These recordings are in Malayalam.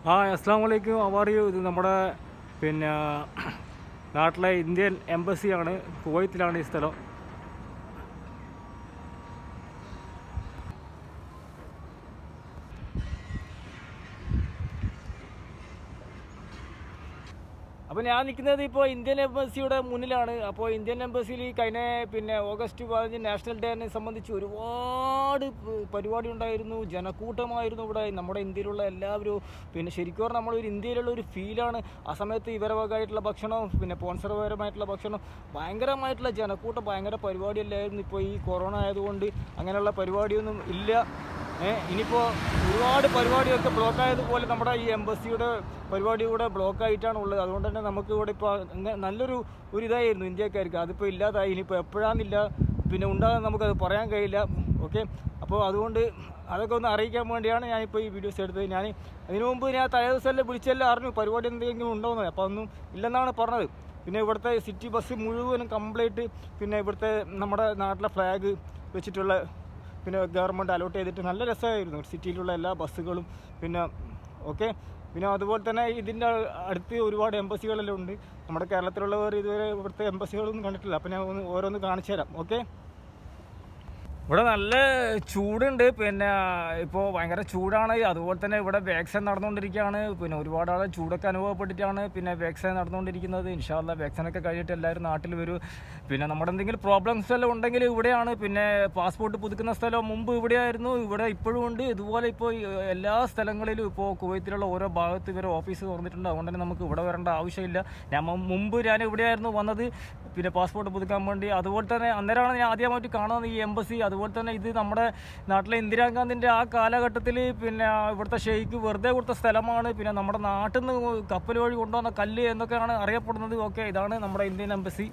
ആ അസ്സാം വലൈക്കും അവാറിയു ഇത് നമ്മുടെ പിന്നെ നാട്ടിലെ ഇന്ത്യൻ എംബസിയാണ് കുവൈത്തിലാണ് ഈ സ്ഥലം അപ്പോൾ ഞാൻ നിൽക്കുന്നത് ഇപ്പോൾ ഇന്ത്യൻ എംബസിയുടെ മുന്നിലാണ് അപ്പോൾ ഇന്ത്യൻ എംബസിയിൽ കഴിഞ്ഞ പിന്നെ ഓഗസ്റ്റ് പതിനഞ്ച് നാഷണൽ ഡേനെ സംബന്ധിച്ച് ഒരുപാട് പ- പരിപാടി ഉണ്ടായിരുന്നു ജനക്കൂട്ടമായിരുന്നു ഇവിടെ നമ്മുടെ ഇന്ത്യയിലുള്ള എല്ലാവരും പിന്നെ ശരിക്കും പറഞ്ഞാൽ നമ്മളൊരു ഇന്ത്യയിലുള്ള ഒരു ഫീലാണ് ആ സമയത്ത് ഇവരവകായിട്ടുള്ള ഭക്ഷണം പിന്നെ സ്പോൺസർപരമായിട്ടുള്ള ഭക്ഷണം ഭയങ്കരമായിട്ടുള്ള ജനക്കൂട്ടം ഭയങ്കര പരിപാടിയല്ലായിരുന്നു ഇപ്പോൾ ഈ കൊറോണ ആയതുകൊണ്ട് അങ്ങനെയുള്ള പരിപാടിയൊന്നും ഇല്ല ഏഹ് ഇനിയിപ്പോൾ ഒരുപാട് പരിപാടിയൊക്കെ ബ്ലോക്ക് ആയതുപോലെ നമ്മുടെ ഈ എംബസിയുടെ പരിപാടി കൂടെ ബ്ലോക്ക് ആയിട്ടാണ് ഉള്ളത് അതുകൊണ്ട് തന്നെ നമുക്ക് ഇവിടെ ഇപ്പോൾ അങ്ങ- നല്ലൊരു ഒരു ഇതായിരുന്നു ഇന്ത്യക്കാർക്ക് അതിപ്പോൾ ഇല്ലാതായി ഇനിയിപ്പോൾ എപ്പോഴാന്നില്ല പിന്നെ ഉണ്ടാകാൻ നമുക്കത് പറയാൻ കഴിയില്ല ഓക്കെ അപ്പോൾ അതുകൊണ്ട് അതൊക്കെ ഒന്ന് അറിയിക്കാൻ വേണ്ടിയാണ് ഞാനിപ്പോൾ ഈ വീഡിയോസ് എടുത്തത് ഞാൻ അതിനു മുമ്പ് ഞാൻ തലേ ദിവസമല്ലേ വിളിച്ചെല്ലാം അറിഞ്ഞു പരിപാടി എന്തെങ്കിലും ഉണ്ടോയെന്ന് അപ്പോൾ ഒന്നും ഇല്ലെന്നാണ് പറഞ്ഞത് പിന്നെ ഇവിടുത്തെ സിറ്റി ബസ് മുഴുവനും കംപ്ലീറ്റ് പിന്നെ ഇവിടുത്തെ നമ്മുടെ നാട്ടിലെ ഫ്ലാഗ് വെച്ചിട്ടുള്ള പിന്നെ ഗവൺമെൻറ് അലോട്ട് ചെയ്തിട്ട് നല്ല രസമായിരുന്നു സിറ്റിയിലുള്ള എല്ലാ ബസ്സുകളും പിന്നെ ഓക്കെ പിന്നെ അതുപോലെ തന്നെ ഇതിൻ്റെ അടുത്ത് ഒരുപാട് എംബസികളെല്ലാം ഉണ്ട് നമ്മുടെ കേരളത്തിലുള്ളവർ ഇതുവരെ ഇവിടുത്തെ എംബസികളൊന്നും കണ്ടിട്ടില്ല അപ്പോൾ ഞാൻ ഒന്ന് ഓരോന്ന് കാണിച്ചു തരാം ഓക്കെ ഇവിടെ നല്ല ചൂടുണ്ട് പിന്നെ ഇപ്പോൾ ഭയങ്കര ചൂടാണ് അതുപോലെ തന്നെ ഇവിടെ വാക്സിൻ നടന്നുകൊണ്ടിരിക്കുകയാണ് പിന്നെ ഒരുപാട് ആൾ ചൂടൊക്കെ അനുഭവപ്പെട്ടിട്ടാണ് പിന്നെ വാക്സിൻ നടന്നുകൊണ്ടിരിക്കുന്നത് ഇൻഷാല്ല വാക്സിനൊക്കെ കഴിഞ്ഞിട്ട് എല്ലാവരും നാട്ടിൽ വരും പിന്നെ നമ്മുടെ എന്തെങ്കിലും പ്രോബ്ലംസ് എല്ലാം ഉണ്ടെങ്കിൽ ഇവിടെയാണ് പിന്നെ പാസ്പോർട്ട് പുതുക്കുന്ന സ്ഥലം മുമ്പ് ഇവിടെയായിരുന്നു ഇവിടെ ഇപ്പോഴും ഉണ്ട് ഇതുപോലെ ഇപ്പോൾ ഈ എല്ലാ സ്ഥലങ്ങളിലും ഇപ്പോൾ കുവൈത്തിലുള്ള ഓരോ ഭാഗത്ത് ഇവരെ ഓഫീസ് തുറന്നിട്ടുണ്ട് അതുകൊണ്ട് തന്നെ നമുക്ക് ഇവിടെ വരേണ്ട ആവശ്യമില്ല ഞാൻ മു- മുമ്പ് ഞാൻ ഇവിടെയായിരുന്നു വന്നത് പിന്നെ പാസ്പോർട്ട് പുതുക്കാൻ വേണ്ടി അതുപോലെ തന്നെ അന്നേരമാണ് ഞാൻ ആദ്യമായിട്ട് കാണുന്നത് ഈ എംബസി അതുപോലെ തന്നെ ഇത് നമ്മുടെ നാട്ടിലെ ഇന്ദിരാഗാന്ധിൻ്റെ ആ കാലഘട്ടത്തിൽ പിന്നെ ഇവിടുത്തെ ഷെയ്ക്ക് വെറുതെ കൊടുത്ത സ്ഥലമാണ് പിന്നെ നമ്മുടെ നാട്ടിൽ നിന്ന് കപ്പൽ വഴി കൊണ്ടുവന്ന കല്ല് എന്നൊക്കെയാണ് അറിയപ്പെടുന്നത് ഓക്കെ ഇതാണ് നമ്മുടെ ഇന്ത്യൻ എംബസി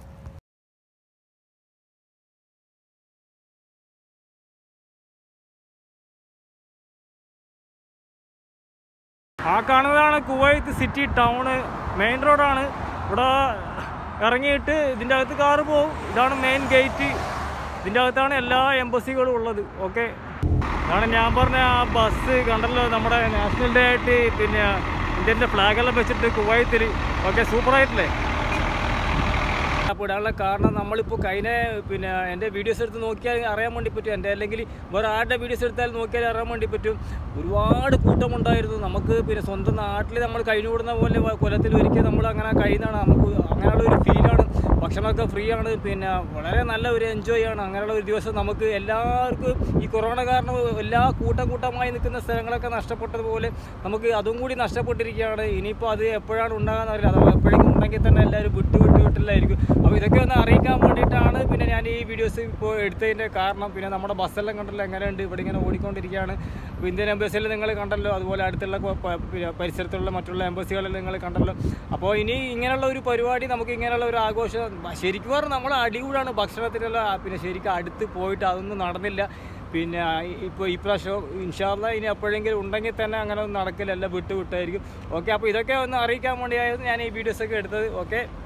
ആ കാണുന്നതാണ് കുവൈത്ത് സിറ്റി ടൗണ് മെയിൻ റോഡാണ് ഇവിടെ ഇറങ്ങിയിട്ട് ഇതിൻ്റെ അകത്ത് കാറ് പോകും ഇതാണ് മെയിൻ ഗേറ്റ് ഇതിൻ്റെ അകത്താണ് എല്ലാ എംബസികളും ഉള്ളത് ഓക്കെ അതാണ് ഞാൻ പറഞ്ഞ ആ ബസ് കണ്ടല്ലോ നമ്മുടെ നാഷണൽ ഡേ ആയിട്ട് പിന്നെ ഇന്ത്യൻ്റെ ഫ്ലാഗെല്ലാം വെച്ചിട്ട് കുവൈത്തിൽ ഓക്കെ സൂപ്പറായിട്ടില്ലേ അപ്പോൾ ഇടാനുള്ള കാരണം നമ്മളിപ്പോൾ കഴിഞ്ഞ പിന്നെ എൻ്റെ വീഡിയോസ് എടുത്ത് നോക്കിയാൽ അറിയാൻ വേണ്ടി പറ്റും എൻ്റെ അല്ലെങ്കിൽ വേറെ ആരുടെ വീഡിയോസ് എടുത്താൽ നോക്കിയാൽ അറിയാൻ വേണ്ടി പറ്റും ഒരുപാട് കൂട്ടമുണ്ടായിരുന്നു നമുക്ക് പിന്നെ സ്വന്തം നാട്ടിൽ നമ്മൾ കഴിഞ്ഞുകൂടുന്ന പോലെ വ- കൊല്ലത്തിൽ ഒരിക്കൽ നമ്മൾ അങ്ങനെ കഴിയുന്നതാണ് നമുക്ക് അങ്ങനെയുള്ള ഒരു ഫീലാണ് ഭക്ഷണമൊക്കെ ഫ്രീ ആണ് പിന്നെ വളരെ നല്ല ഒരു എൻജോയ് ആണ് അങ്ങനെയുള്ള ഒരു ദിവസം നമുക്ക് എല്ലാവർക്കും ഈ കൊറോണ കാരണം എല്ലാ കൂട്ടം കൂട്ടമായി നിൽക്കുന്ന സ്ഥലങ്ങളൊക്കെ നഷ്ടപ്പെട്ടതുപോലെ നമുക്ക് അതും കൂടി നഷ്ടപ്പെട്ടിരിക്കുകയാണ് ഇനിയിപ്പോൾ അത് എപ്പോഴാണ് ഉണ്ടാകാന്ന് അറിയില്ല അഥവാ എപ്പോഴെങ്കിലും ഉണ്ടെങ്കിൽ തന്നെ എല്ലാവരും വിട്ട് വിട്ട് വിട്ടില്ലായിരിക്കും അപ്പോൾ ഇതൊക്കെ ഒന്ന് അറിയിക്കാൻ വേണ്ടിയിട്ടാണ് പിന്നെ ഞാൻ ഈ വീഡിയോസ് ഇപ്പോൾ എടുത്തതിൻ്റെ കാരണം പിന്നെ നമ്മുടെ ബസ്സെല്ലാം കണ്ടല്ലോ എങ്ങനെയുണ്ട് ഇവിടെ ഇങ്ങനെ ഓടിക്കൊണ്ടിരിക്കുകയാണ് അപ്പോൾ ഇന്ത്യൻ എംബസിയിൽ നിങ്ങൾ കണ്ടല്ലോ അതുപോലെ അടുത്തുള്ള കൊ- പ- പിന്നെ പരിസരത്തുള്ള മറ്റുള്ള എംബസികളിൽ നിങ്ങൾ കണ്ടല്ലോ അപ്പോൾ ഇനി ഇങ്ങനെയുള്ള ഒരു പരിപാടി നമുക്ക് ഇങ്ങനെയുള്ള ഒരു ആഘോഷം ശരിക്കും പറഞ്ഞാൽ നമ്മൾ അടികൂടാണ് ഭക്ഷണത്തിനുള്ള പിന്നെ ശരിക്കും അടുത്ത് പോയിട്ട് അതൊന്നും നടന്നില്ല പിന്നെ ഇപ്പോൾ ഈ പ്രാവശ്യം ഇൻഷാല്ല ഇനി എപ്പോഴെങ്കിലും ഉണ്ടെങ്കിൽ തന്നെ അങ്ങനെ ഒന്നും നടക്കില്ല എല്ലാം വിട്ട് വിട്ടായിരിക്കും ഓക്കെ അപ്പോൾ ഇതൊക്കെ ഒന്ന് അറിയിക്കാൻ വേണ്ടിയായിരുന്നു ഞാൻ ഈ വീഡിയോസൊക്കെ എടുത്തത് ഓക്കെ